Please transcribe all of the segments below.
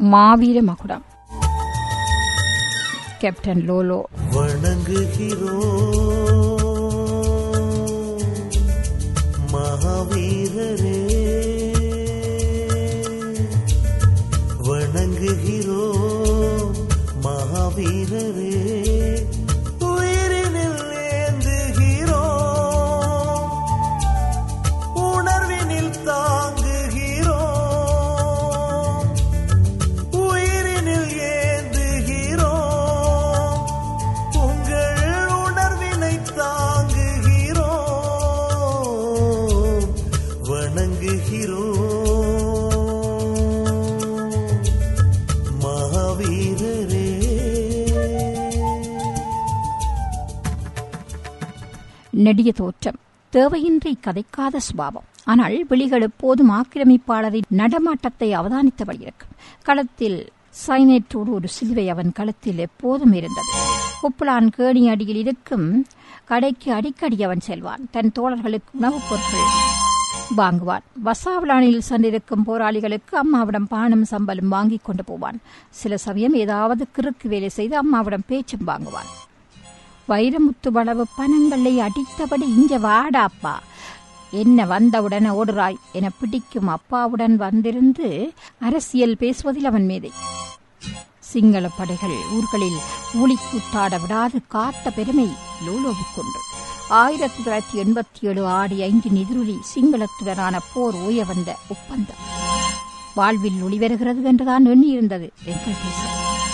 மாவீர மகுடம் கேப்டன் லோலோ வணங்குகிறோம் மகாவீரரே வணங்குகிறோம் மகாவீரரே உயிரினில் ஏந்துகிறோம் உணர்வினில் தாங்குகிறோம் உயிரினில் ஏந்துகிறோம் உங்கள் உணர்வினை தாங்குகிறோம் வணங்குகிறோம் மகாவீரரே நெடிய தோற்றம் தேவையின்றி கதைக்காத சுபாவம் ஆனால் விழிகள் எப்போதும் ஆக்கிரமிப்பாளரின் நடமாட்டத்தை அவதானித்தபடி இருக்கும் களத்தில் சைனேட்டோடு ஒரு சிலுவை அவன் களத்தில் எப்போதும் இருந்தது குப்பலான் கேணி அடியில் இருக்கும் கடைக்கு அடிக்கடி அவன் செல்வான் தன் தோழர்களுக்கு உணவுப் பொருட்கள் வாங்குவான் வசாவளானில் சென்றிருக்கும் போராளிகளுக்கு அம்மாவிடம் பானம் சம்பலும் வாங்கிக் கொண்டு போவான் சில சமயம் ஏதாவது கிறுக்கு வேலை செய்து அம்மாவிடம் பேச்சும் வாங்குவான் வைரமுத்து வளவு பணங்களை அடித்தபடி இங்க வாடாப்பா என்ன வந்தவுடன் ஓடுறாய் என பிடிக்கும் அப்பாவுடன் வந்திருந்து அரசியல் பேசுவதில் அவன் மேதை சிங்கள படைகள் ஊர்களில் ஊழிக்கூத்தாட விடாது காத்த பெருமை லோலோவுக்குண்டு ஆயிரத்தி தொள்ளாயிரத்தி எண்பத்தி ஏழு ஆடி ஐந்து எதிரொலி சிங்களத்துடனான போர் ஓய வந்த ஒப்பந்தம் வாழ்வில் ஒளிவருகிறது என்றுதான் எண்ணியிருந்தது எங்கள் தேசம்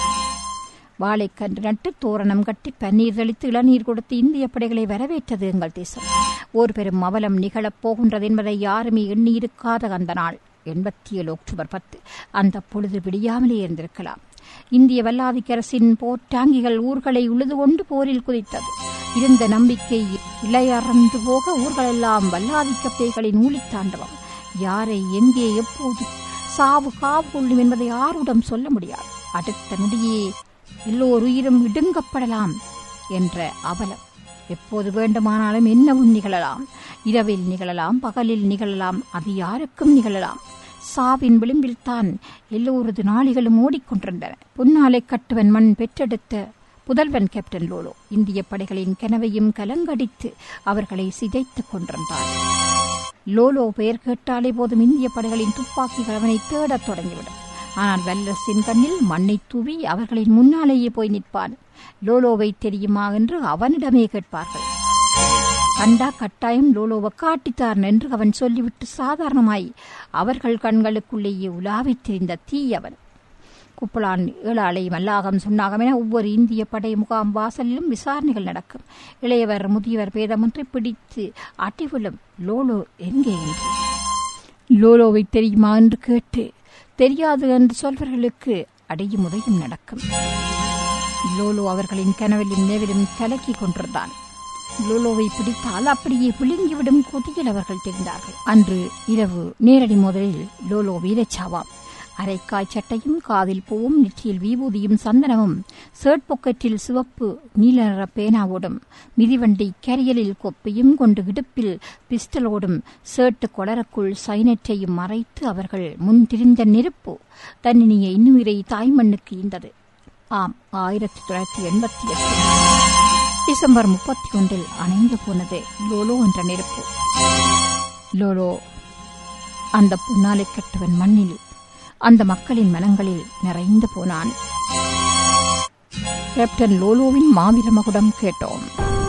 வாழைக்கன்று நட்டு தோரணம் கட்டி பன்னீர் தெளித்து இளநீர் கொடுத்து இந்திய படைகளை வரவேற்றது எங்கள் தேசம் ஒரு பெரும் அவலம் நிகழப் போகின்றது என்பதை யாருமே எண்ணியிருக்காத அந்த நாள் எண்பத்தி ஏழு அக்டோபர் பத்து அந்த பொழுது விடியாமலே இருந்திருக்கலாம் இந்திய வல்லாதிக்கரசின் போர்ட்டாங்கிகள் ஊர்களை உழுது கொண்டு போரில் குதித்தது இருந்த நம்பிக்கை இளையறந்து போக ஊர்களெல்லாம் வல்லாதிக்க பேய்களின் ஊழித்தாண்டவம் யாரை எங்கே எப்போது சாவு காவு கொள்ளும் என்பதை யாருடன் சொல்ல முடியாது அடுத்த நொடியே எல்லோருயிரும் இடுங்கப்படலாம் என்ற அவலம் எப்போது வேண்டுமானாலும் என்னவும் நிகழலாம் இரவில் நிகழலாம் பகலில் நிகழலாம் அது யாருக்கும் நிகழலாம் சாவின் விளிம்பில் தான் எல்லோரது நாளிகளும் ஓடிக்கொண்டிருந்தன பொன்னாலை கட்டுவன் மண் பெற்றெடுத்த புதல்வன் கேப்டன் லோலோ இந்திய படைகளின் கனவையும் கலங்கடித்து அவர்களை சிதைத்துக் கொண்டிருந்தார் லோலோ பெயர் கேட்டாலே போதும் இந்திய படைகளின் துப்பாக்கிகள் அவனை தேடத் தொடங்கிவிடும் ஆனால் வல்லரசின் கண்ணில் மண்ணை தூவி அவர்களின் முன்னாலேயே போய் நிற்பான் லோலோவை தெரியுமா என்று அவனிடமே கேட்பார்கள் கண்டா கட்டாயம் லோலோவை காட்டித்தார் என்று அவன் சொல்லிவிட்டு சாதாரணமாய் அவர்கள் கண்களுக்குள்ளேயே உலாவித் தெரிந்த தீயவன் குப்பலான் ஏழாலை மல்லாகம் சுண்ணாகம் என ஒவ்வொரு இந்திய படை முகாம் வாசலிலும் விசாரணைகள் நடக்கும் இளையவர் முதியவர் பேதமின்றி பிடித்து அட்டிவிழும் லோலோ எங்கே என்று லோலோவை தெரியுமா என்று கேட்டு தெரியாது என்று சொல்வர்களுக்கு அடையும் உதயும் நடக்கும் லோலோ அவர்களின் கனவிலும் நினைவிலும் கலக்கிக் கொண்டிருந்தான் லோலோவை பிடித்தால் அப்படியே விழுங்கிவிடும் கொதியில் அவர்கள் தெரிந்தார்கள் அன்று இரவு நேரடி முதலில் லோலோ வீரச்சாவாம் அரைக்காய் சட்டையும் காதில் பூவும் நெற்றியில் விபூதியும் சந்தனமும் சேட் பொக்கெட்டில் சிவப்பு நீல நிற பேனாவோடும் மிதிவண்டி கரியலில் கொப்பையும் கொண்டு இடுப்பில் பிஸ்டலோடும் சேட்டு கொளரக்குள் சைனற்றையும் மறைத்து அவர்கள் முன் திரிந்த நெருப்பு தன்னினிய இன்னுயிரை தாய்மண்ணுக்கு ஈந்தது ஆம் ஆயிரத்தி தொள்ளாயிரத்தி எண்பத்தி எட்டு டிசம்பர் முப்பத்தி ஒன்றில் அணைந்து போனது லோலோ என்ற நெருப்பு லோலோ அந்த புன்னாலை கட்டுவன் மண்ணில் அந்த மக்களின் மனங்களில் நிறைந்து போனான் கேப்டன் லோலோவின் மாவீர மகுடம் கேட்டோம்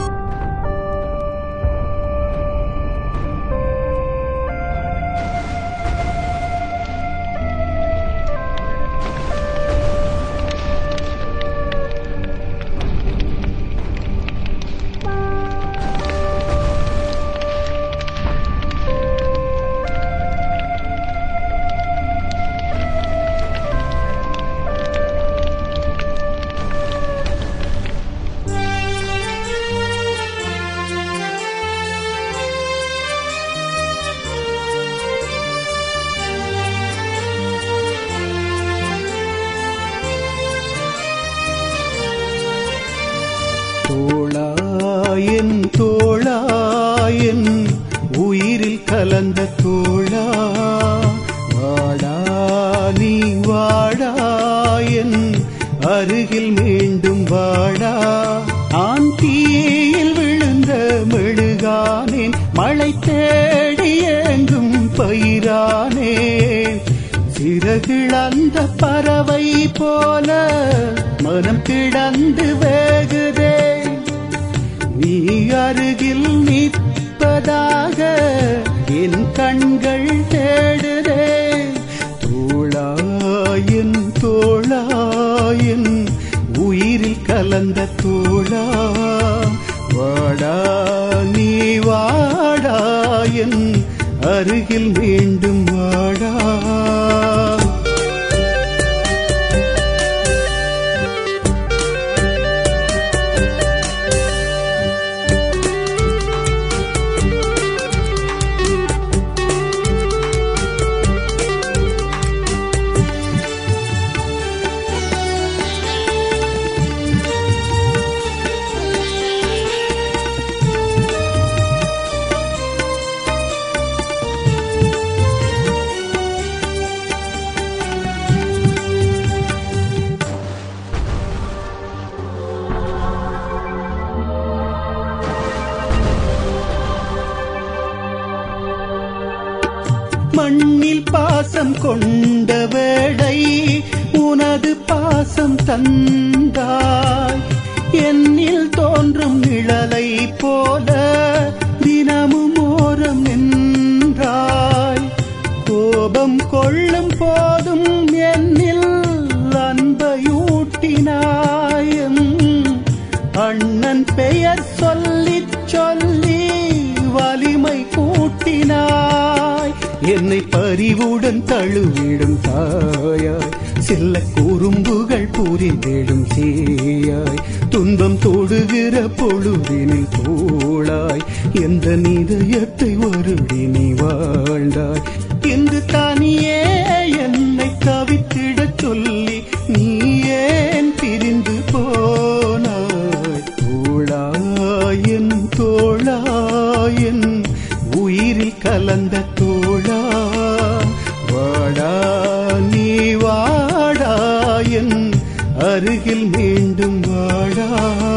தோளாயன் தோளாயன் உயிரில் கலந்த தோழா வாடா நீ வாடா என் அருகில் மீண்டும் வாடா ஆன் தீயில் விழுந்த மெழுகானேன் மழை தேடி எங்கும் பயிரானேன் சிறகிழந்த பறவை போல மனம் கிடந்து வேகுதே நீ அருகில் நிற்பதாக என் கண்கள் தேடுதே தோளாயின் தோளாயின் உயிரில் கலந்த தோளா வாடா நீ வாடா என் அருகில் மீண்டும் வாடா மண்ணில் பாசம் கொண்ட வேளை உனது பாசம் தந்தாய் என்னில் தோன்றும் நிழலை போல தினமும் ஓரம் நின்றாய் கோபம் கொள்ளும் போதும் என்னில் அன்பையூட்டினாய் என் அண்ணன் பெயர் சொல்லிச் சொல்லி வலிமை கூட்டினாய் என்னை பரிவுடன் தழுவிடும் தாயாய் சில்ல குறும்புகள் புரிந்திடும் சேயாய் துன்பம் தொடுகிற பொழுதினில் தோளாய் எந்த நிதயத்தை வருடி நீ வாழ்ந்தாய் இன்று தனியே என்னை தவித்திடச் சொல்லி நீ ஏன் பிரிந்து போனாய் தோளாயன் தோளாயன் உயிரில் கலந்த தோளா வாடா நீ வாடாயன் அருகில் மீண்டும் வாடா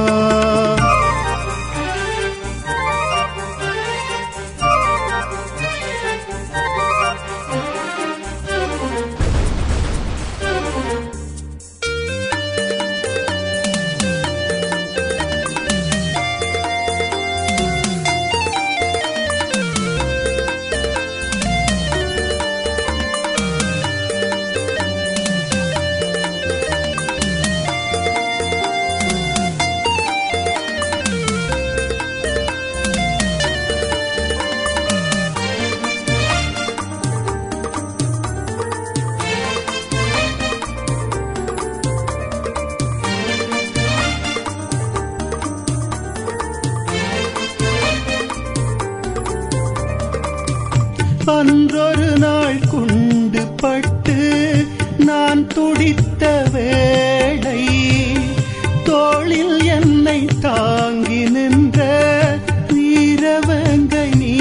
அன்றொரு நாள் குண்டு பட்டு நான் துடித்த வேளை தோளில் என்னை தாங்கி நின்ற வீரவங்கை நீ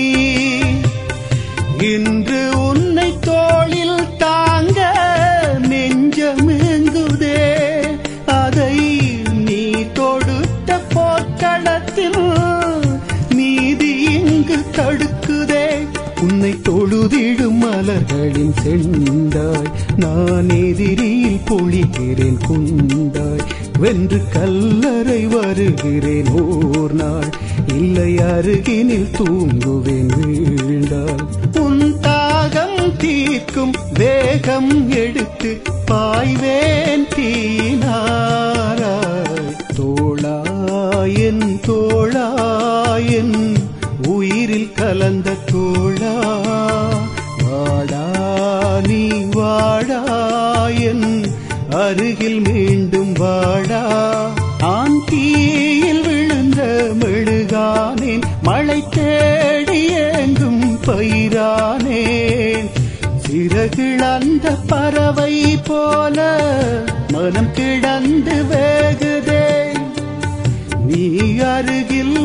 இன்று உன்னை தோளில் தாங்க நெஞ்சமெங்குதே அதை நீ தொடுத்த போர்க்களத்தில் நீதி இங்கு தடுக்குதே உன்னை தொழுதிடும் மலர்களின் செண்டாய் நான் எதிரில் பொழிகிறேன் குண்டாய் வென்று கல்லறை வருகிறேன் ஓர் நாள் இல்லை அருகினில் தூங்குவேன் வீழ்ந்தாள் உன் தாகம் தீர்க்கும் வேகம் எடுத்து பாய்வேன் தீனாராய் தோளாயன் தோளாயன் உயிரில் கலந்த தோளா வாடா நீ வாடாயன் அருகில் மீண்டும் வாடா ஆன் தீயில் விழுந்த மெழுகானேன் மழை தேடி எங்கும் பயிரானேன் சிறகிழந்த பறவை போல மனம் கிடந்து வேகுதே நீ அருகில்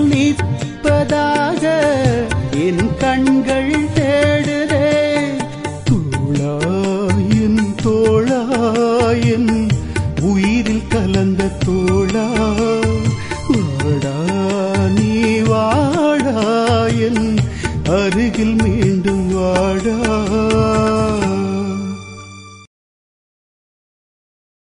நிற்பதாக என் கண்கள் தேடுதே தூள தோழாயன் உயிரில் கலந்த தோழா வாடா நீ வாடாயன் அருகில் மீண்டும் வாடா